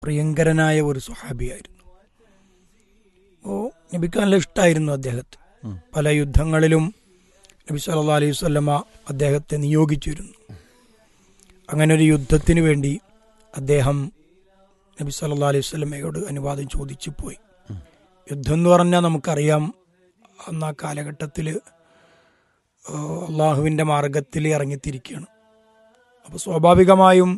പ്രിയങ്കരനായ ഒരു സ്വഹാബിയായിരുന്നു അപ്പോൾ നബിക്ക് നല്ല ഇഷ്ടമായിരുന്നു അദ്ദേഹത്തെ ഉം. പല യുദ്ധങ്ങളിലും നബി സല്ലാ അലൈഹി സ്വല്ലമ്മ അദ്ദേഹത്തെ നിയോഗിച്ചിരുന്നു അങ്ങനെ ഒരു യുദ്ധത്തിന് വേണ്ടി അദ്ദേഹം നബി സല്ലാ അലൈഹി സ്വല്ലമ്മയോട് അനുവാദം ചോദിച്ചു പോയി ഉം. യുദ്ധം എന്ന് പറഞ്ഞാൽ നമുക്കറിയാം അന്ന് ആ കാലഘട്ടത്തിൽ അള്ളാഹുവിൻ്റെ മാർഗത്തിൽ ഇറങ്ങിത്തിരിക്കുകയാണ് അപ്പോൾ സ്വാഭാവികമായും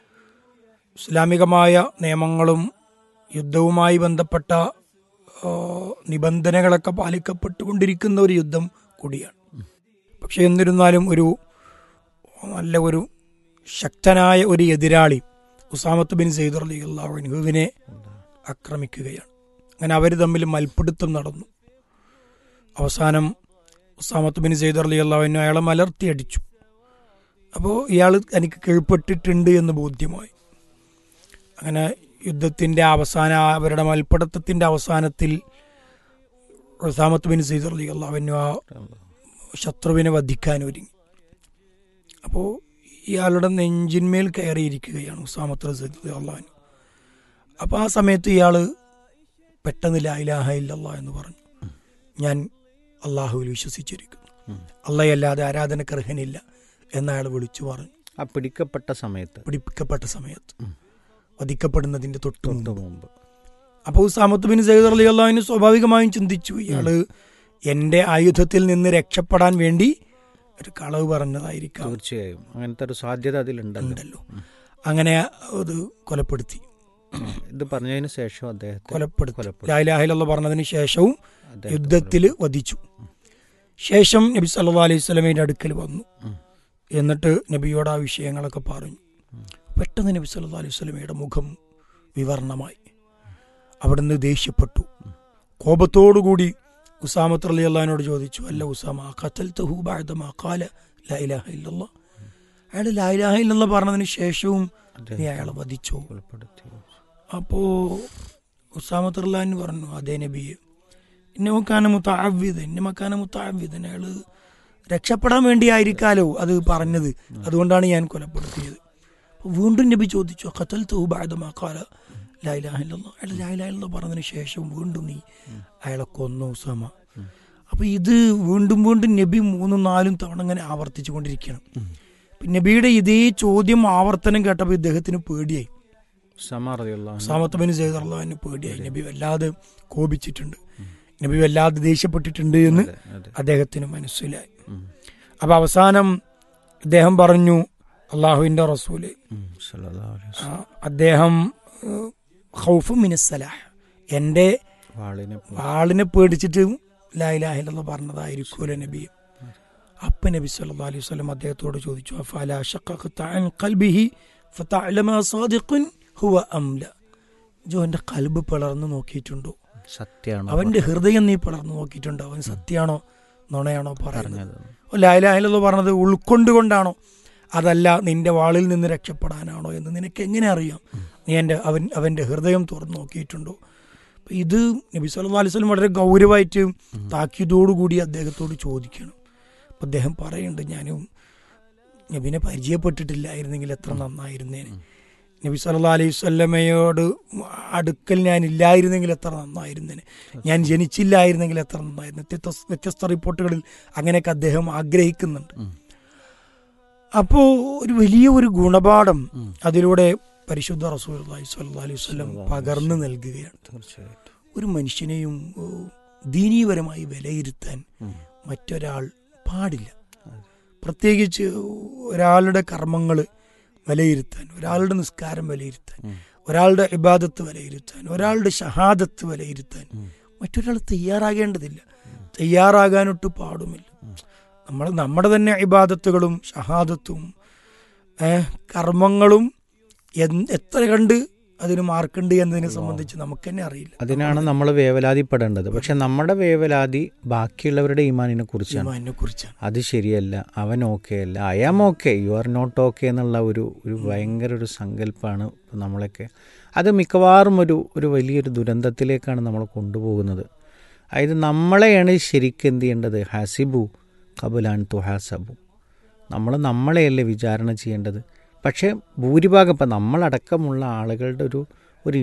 ഇസ്ലാമികമായ നിയമങ്ങളും യുദ്ധവുമായി ബന്ധപ്പെട്ട ആ, നിബന്ധനകളൊക്കെ പാലിക്കപ്പെട്ടുകൊണ്ടിരിക്കുന്ന ഒരു യുദ്ധം കൂടിയാണ് പക്ഷെ എന്നിരുന്നാലും ഒരു നല്ല ഒരു ശക്തനായ ഒരു എതിരാളി ഉസാമത്ത് ബിൻ സെയ്ദ് അലി അള്ളാഹുവിനെ ആക്രമിക്കുകയാണ് അങ്ങനെ അവർ തമ്മിൽ മൽപ്പിടുത്തം നടന്നു അവസാനം ഉസാമത്ത് ബിൻ സെയ്ദ് അലി അള്ളാഹുവിനെ അയാളെ മലർത്തിയടിച്ചു അപ്പോൾ ഇയാൾ എനിക്ക് കീഴ്പ്പെട്ടിട്ടുണ്ട് എന്ന് ബോധ്യമായി അങ്ങനെ യുദ്ധത്തിന്റെ അവസാന അവരുടെ മൽപ്പിടുത്തത്തിന്റെ അവസാനത്തിൽ ഉസാമത്ത് ബിൻ സെയ്ദ് അലി അള്ളാഹുവിനു ആ ശത്രുവിനെ വധിക്കാൻ ഒരുങ്ങി അപ്പോൾ ഇയാളുടെ നെഞ്ചിന്മേൽ കയറിയിരിക്കുകയാണ് ഉസാമത്ത് റസീദ് അള്ളാഹുവിന് അപ്പോൾ ആ സമയത്ത് ഇയാൾ പെട്ടെന്ന് ലാ ഇലാഹ ഇല്ലല്ലാ എന്ന് പറഞ്ഞു ഞാൻ അള്ളാഹുവിൽ വിശ്വസിച്ചിരിക്കുന്നു ഉം. അള്ളയല്ലാതെ ആരാധനക്കർഹനില്ല എന്ന് അയാൾ വിളിച്ചു പറഞ്ഞു ആ പിടിക്കപ്പെട്ട സമയത്ത് പിടിപ്പിക്കപ്പെട്ട സമയത്ത് ഉം. വധിക്കപ്പെടുന്നതിന്റെ തൊട്ട് തൊട്ട് മുമ്പ് മുമ്പ് അപ്പോൾ ഉസാമത്ത് ബിൻ സയ്യിദ് അലി അള്ളാഹുവിന് സ്വാഭാവികമായും ചിന്തിച്ചു ഇയാള് എന്റെ ആയുധത്തിൽ നിന്ന് രക്ഷപ്പെടാൻ വേണ്ടി ഒരു കളവ് പറഞ്ഞതായിരിക്കാം തീർച്ചയായും അങ്ങനത്തെ ഒരു സാധ്യത അതിലുണ്ടല്ലോ ഉണ്ടല്ലോ അങ്ങനെ അത് കൊലപ്പെടുത്തി ഇത് പറഞ്ഞതിന് ശേഷം അദ്ദേഹത്തെ കൊലപ്പെടുത്തി കൊലപ്പെടുത്തി. ലായിലാഹിലുള്ള പറഞ്ഞതിന് ശേഷവും അദ്ദേഹത്തെ യുദ്ധത്തിൽ വധിച്ചു ശേഷം നബി സല്ലാ അലൈഹി സ്വലമയുടെ അടുക്കൽ വന്നു ഉം. എന്നിട്ട് നബിയോട് ആ വിഷയങ്ങളൊക്കെ പറഞ്ഞു പെട്ടെന്ന് നബി സല്ലാ അലൈഹി സ്വലമയുടെ മുഖം വിവർണമായി അവിടുന്ന് ദേഷ്യപ്പെട്ടു കോപത്തോടുകൂടി ഉസാമത്ത് അലി അള്ളഹാനോട് ചോദിച്ചു അല്ല ഉസാമ ഖത്തൽ തഹു ബാദമാ ഖാല ലാ ഇലാഹ ഇല്ലല്ലാ അയാൾ ലാ ഇലാഹ ഇല്ലല്ലാ പറഞ്ഞതിന് ശേഷവും നീ അദ്ദേഹത്തെ അയാളെ വധിച്ചോ കൊലപ്പെടുത്തി അപ്പോ ഉസാമത്ത് അള്ളഹാൻ പറഞ്ഞു അതേ നബിയെ എന്നെ മക്കാന മുത്താവിത് എന്നെ മക്കാന മുത്താവിത് അയാള് രക്ഷപ്പെടാൻ വേണ്ടിയായിരിക്കാലോ അത് പറഞ്ഞത് അതുകൊണ്ടാണ് ഞാൻ കൊലപ്പെടുത്തിയത് അപ്പൊ വീണ്ടും നബി ചോദിച്ചു ഖത്തൽ തൂബാദമാക്കാല ലായിലാഹില്ല അയാൾ ലായിലാഹില്ല പറഞ്ഞതിന് ശേഷം വീണ്ടും നീ അയാളെ കൊന്നു ഉസാമ അപ്പൊ ഇത് വീണ്ടും വീണ്ടും നബി മൂന്നും നാലും തവണ ഇങ്ങനെ ആവർത്തിച്ചു കൊണ്ടിരിക്കുകയാണ് അപ്പൊ നബിയുടെ ഇതേ ചോദ്യം ആവർത്തനം കേട്ടപ്പോൾ ഇദ്ദേഹത്തിന് പേടിയായി സമാറിയുള്ള സാമത്ത് ബിൻ സെയ്ദ് അള്ളാഹിന് പേടിയായി നബി വല്ലാതെ കോപിച്ചിട്ടുണ്ട് നബി വല്ലാതെ ദേഷ്യപ്പെട്ടിട്ടുണ്ട് എന്ന് അതെ അദ്ദേഹത്തിന് മനസ്സിലായി ഉം. അപ്പൊ അവസാനം ഇദ്ദേഹം പറഞ്ഞു അള്ളാഹുവിന്റെ റസൂല് ഉം. സല്ലല്ലാഹു അലൈഹി ആ, വസല്ലം. അദ്ദേഹം ഏഹ്, ഖൗഫ് മിനസ്സലാഹ് എന്റെ വാളിനെ പോ- ആളിനെ പേടിച്ചിട്ട് ലായിലാഹില്ലെന്ന് പറഞ്ഞതായിരിക്കൂല നബി അപ്പ നബി സല്ലല്ലാഹു അലൈഹി വസല്ലം അദ്ദേഹത്തോട് ചോദിച്ചു അഫല ശഖഖത അൻ ഖൽബിഹി ഫതഅലമ സാദിഖുൻ ഹുവ അംല ജോ എന്റെ കൽബ് പിളർന്നു നോക്കിയിട്ടുണ്ടോ സത്യാണ് അവന്റെ ഹൃദയം നീ പിളർന്നു നോക്കിയിട്ടുണ്ടോ അവൻ സത്യാണോ നുണയാണോ പറയുന്നത് പറഞ്ഞത് ലായിലാഹിലെന്ന് പറഞ്ഞത് ഉൾക്കൊണ്ടുകൊണ്ടാണോ അതല്ല നിന്റെ വാളിൽ നിന്ന് രക്ഷപ്പെടാനാണോ എന്ന് നിനക്ക് എങ്ങനെ അറിയാം നീ എൻ്റെ അവൻ അവന്റെ ഹൃദയം തുറന്നു നോക്കിയിട്ടുണ്ടോ അപ്പൊ ഇത് നബി സല്ലല്ലാഹു അലൈഹി വസല്ലം വളരെ ഗൗരവമായിട്ട് താക്കീതോടുകൂടി അദ്ദേഹത്തോട് ചോദിക്കണം അപ്പൊ അദ്ദേഹം പറയുന്നുണ്ട് ഞാനും നബിനെ പരിചയപ്പെട്ടിട്ടില്ലായിരുന്നെങ്കിൽ എത്ര നന്നായിരുന്നേനെ നബി സല്ലല്ലാഹു അലൈഹി വസല്ലമയോട് അടുക്കൽ ഞാൻ ഇല്ലായിരുന്നെങ്കിൽ എത്ര നന്നായിരുന്നേനെ ഞാൻ ജനിച്ചില്ലായിരുന്നെങ്കിൽ എത്ര നന്നായിരുന്നു വ്യത്യസ്ത വ്യത്യസ്ത റിപ്പോർട്ടുകളിൽ അങ്ങനെയൊക്കെ അദ്ദേഹം ആഗ്രഹിക്കുന്നുണ്ട് ഉം. അപ്പോ ഒരു വലിയ ഒരു ഗുണപാഠം ഉം. അതിലൂടെ പരിശുദ്ധ റസൂൽ അലൈഹി വസല്ലം പകർന്നു നൽകുകയാണ് തീർച്ചയായിട്ടും ഒരു മനുഷ്യനെയും ഓ, ദീനീപരമായി വിലയിരുത്താൻ ഉം. മറ്റൊരാൾ പാടില്ല അതെ. പ്രത്യേകിച്ച് ഒരാളുടെ കർമ്മങ്ങൾ വിലയിരുത്താൻ ഒരാളുടെ നിസ്കാരം വിലയിരുത്താൻ ഉം. ഒരാളുടെ ഇബാദത്ത് വിലയിരുത്താൻ ഒരാളുടെ ഷഹാദത്ത് വിലയിരുത്താൻ ഉം. മറ്റൊരാൾ തയ്യാറാകേണ്ടതില്ല തയ്യാറാകാനൊട്ട് പാടുമില്ല നമ്മൾ നമ്മുടെ തന്നെ ഇബാദത്തുകളും ഷഹാദത്തും ഏഹ്, കർമ്മങ്ങളും എന്ത് എത്ര കണ്ട് അതിന് മാർക്കുണ്ട് എന്നതിനെ സംബന്ധിച്ച് നമുക്ക് തന്നെ അറിയില്ല അതിനാണ് നമ്മൾ വേവലാതിപ്പെടേണ്ടത് പക്ഷെ നമ്മുടെ വേവലാതി ബാക്കിയുള്ളവരുടെ ഈമാനിനെ കുറിച്ചാണ് ഈമാനിനെ കുറിച്ചാണ് അത് ശരിയല്ല അവൻ ഓക്കെ അല്ല I am okay you are not okay എന്നുള്ള ഒരു ഒരു ഭയങ്കര ഒരു സങ്കല്പമാണ് ഇപ്പം നമ്മളൊക്കെ അത് മിക്കവാറും ഒരു ഒരു വലിയൊരു ദുരന്തത്തിലേക്കാണ് നമ്മൾ കൊണ്ടുപോകുന്നത് അതായത് നമ്മളെയാണ് ശരിക്കും എന്ത് ചെയ്യേണ്ടത് ഹസിബു കബുലാൻ തുഹാസബു നമ്മൾ നമ്മളെയല്ലേ വിചാരണ ചെയ്യേണ്ടത് പക്ഷേ ഭൂരിഭാഗം ഇപ്പം നമ്മളടക്കമുള്ള ആളുകളുടെ ഒരു